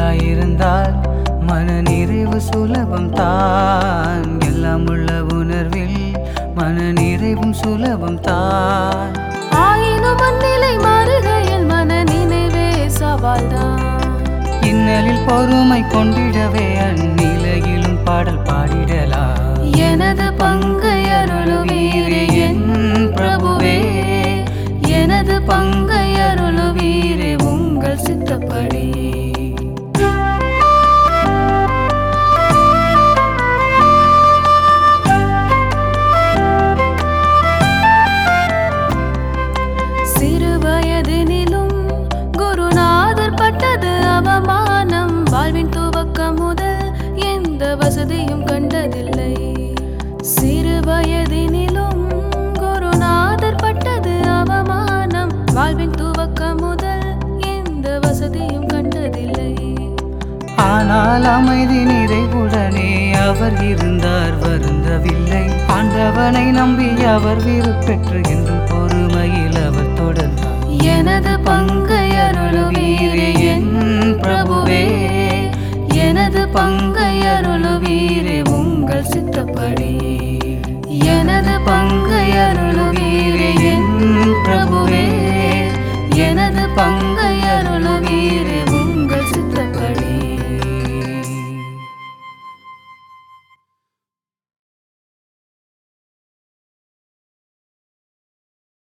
நீயாயிருந்தால் மன நிறைவு சுலபம் தான் எல்லாம் உள்ள உணர்வில் மன நிறைவும் சுலபம் தான் ஆயினும் மண்ணிலை மாறுகையில் மன நினைவே சவால்தான் இன்னலில் பொறுமை கொண்டிடவே அந்நிலையிலும் பாடல் பாடிடலாம் எனது பங்கை அருளுவீரே என் பிரபுவே எனது பங்கை அருளுவீரே உங்கள் சித்தப்படி சிறு வயதினிலும் குருநாதர் பட்டது அவமானம் வாழ்வின் துவக்கம் முதல் எந்த வசதியும் கண்டதில்லை சிறு வயதினிலும் குருநாதர் பட்டது அவமானம் வாழ்வின் துவக்கம் முதல் எந்த வசதியும் கண்டதில்லை ஆனால் அமைதி நிறைவுடனே அவர் இருந்தார் வருந்தவில்லை ஆண்டவனை நம்பி அவர் விருப்பெற்று என்றும் பொறுமையில் அவர் தொடர்ந்தார் எனது பங்கை அருளுவீரே என் பிரபுவே எனது பங்கை அருளுவீரே உங்கள் சித்தப்படி